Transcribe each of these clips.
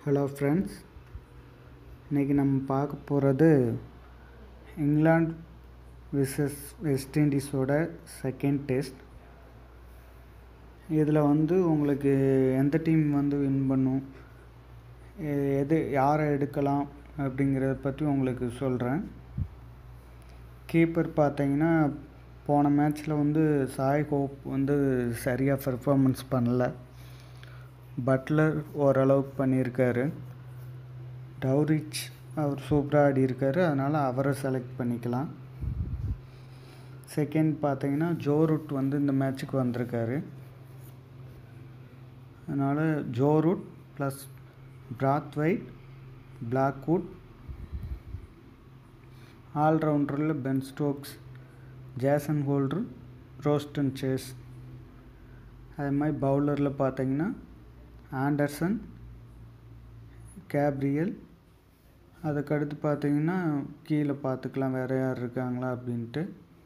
hello friends இன்றைக்கி நம்ம பார்க்க போகிறது இங்கிலாந்து விசஸ் வெஸ்ட் இண்டீஸோட செகண்ட் டெஸ்ட் இதில் வந்து உங்களுக்கு எந்த டீம் வந்து வின் பண்ணும் எ- எது யாரை எடுக்கலாம் அப்படிங்கிறத பற்றி உங்களுக்கு சொல்கிறேன் கீப்பர் பார்த்தீங்கன்னா போன மேட்ச்சில் வந்து சாய் ஹோப் வந்து சரியாக பெர்ஃபார்மன்ஸ் பண்ணல பட்லர் ஓரளவுக்கு பண்ணியிருக்காரு டவுரிச் அவர் சூப்பராக ஆடி இருக்காரு அதனால் அவரை செலக்ட் பண்ணிக்கலாம் செகண்ட் பார்த்தீங்கன்னா ஜோரூட் வந்து இந்த மேட்ச்சுக்கு வந்திருக்காரு அதனால் ஜோரூட் ப்ளஸ் பிராத்வைட் பிளாக்வுட் ஆல்ரவுண்டரில் Ben Stokes Jason Holder Roston Chase அதே மாதிரி பவுலரில் பார்த்தீங்கன்னா ஆண்டர்சன் கேப்ரியல் அதுக்கடுத்து பார்த்தீங்கன்னா கீழே பார்த்துக்கலாம் வேறு யார் இருக்காங்களா அப்படின்ட்டு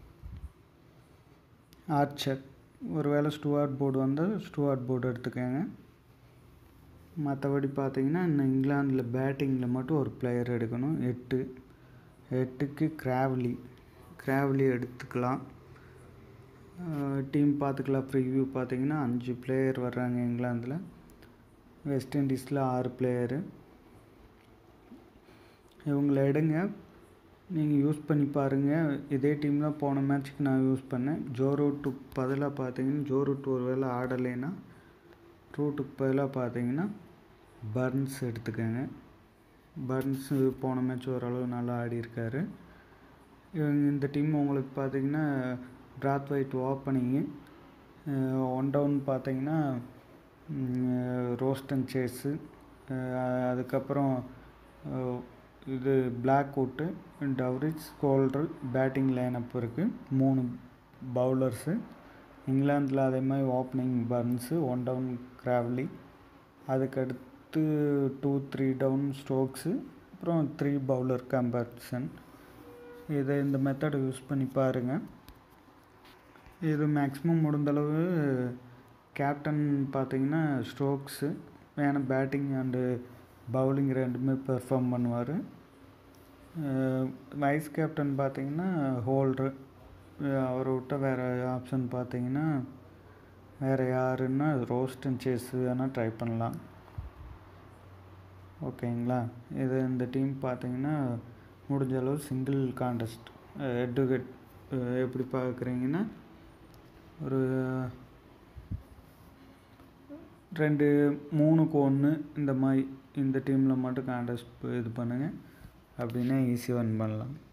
ஆர்ச்சர் ஒருவேளை ஸ்டுவார்ட் போர்டு வந்தால் ஸ்டுவார்ட் போர்டு எடுத்துக்கோங்க மற்றபடி பார்த்தீங்கன்னா இன்னும் இங்கிலாந்தில் பேட்டிங்கில் மட்டும் ஒரு பிளேயர் எடுக்கணும் எட்டு எட்டுக்கு கிராவ்லி கிராவ்லி எடுத்துக்கலாம் டீம் பார்த்துக்கலாம் ப்ரிவ்யூ பார்த்தீங்கன்னா அஞ்சு பிளேயர் வர்றாங்க இங்கிலாந்தில் வெஸ்ட் இண்டீஸில் ஆறு பிளேயரு இவங்கள எடுங்க நீங்கள் யூஸ் பண்ணி பாருங்கள் இதே டீம் தான் போன மேட்ச்சுக்கு நான் யூஸ் பண்ணேன் ஜோ ரூட்டுக்கு பதிலாக பார்த்தீங்கன்னா ஜோ ரூட் ஒரு வேளை ஆடலைன்னா ரூட்டுக்கு பதிலாக பார்த்தீங்கன்னா பர்ன்ஸ் எடுத்துக்கோங்க பர்ன்ஸ் போன மேட்ச் ஓரளவு நல்லா ஆடி இருக்காரு இவங்க இந்த டீம் உங்களுக்கு பார்த்தீங்கன்னா Brathwaite opening one down பார்த்தீங்கன்னா ரோஸ்டன் சேஸு அதுக்கப்புறம் அஹ், இது Blackwood Dowrich Holder batting lineup இருக்குது மூணு பவுலர்ஸு இங்கிலாந்தில் அதே மாதிரி opening Burns one down Crawley அதுக்கடுத்து டூ த்ரீ டவுன் ஸ்ட்ரோக்ஸு அப்புறம் த்ரீ பவுலர் கம்பேரிசன் இதை இந்த மெத்தடை யூஸ் பண்ணி பாருங்கள் இது மேக்ஸிமம் முடிந்தளவு கேப்டன் பார்த்தீங்கன்னா ஸ்ட்ரோக்ஸு வேணும் பேட்டிங் அண்டு பவுலிங் ரெண்டுமே பெர்ஃபார்ம் பண்ணுவார் வைஸ் கேப்டன் பார்த்தீங்கன்னா ஹோல்ட்ரு அவரை விட்ட வேறு ஆப்ஷன் பார்த்தீங்கன்னா வேறு யாருன்னா ரோஸ்ட் அண்ட் சேஸ் வேணால் ட்ரை பண்ணலாம் ஓகேங்களா இது இந்த டீம் பார்த்தீங்கன்னா முடிஞ்ச அளவு single contest head to head எப்படி பார்க்குறீங்கன்னா ஒரு ரெண்டு மூணுக்கு ஒன்று இந்த மாதிரி இந்த டீமில் மட்டும் காண்டஸ்ட் இது பண்ணுங்கள் அப்படின்னா ஈஸியாக வின் பண்ணலாம்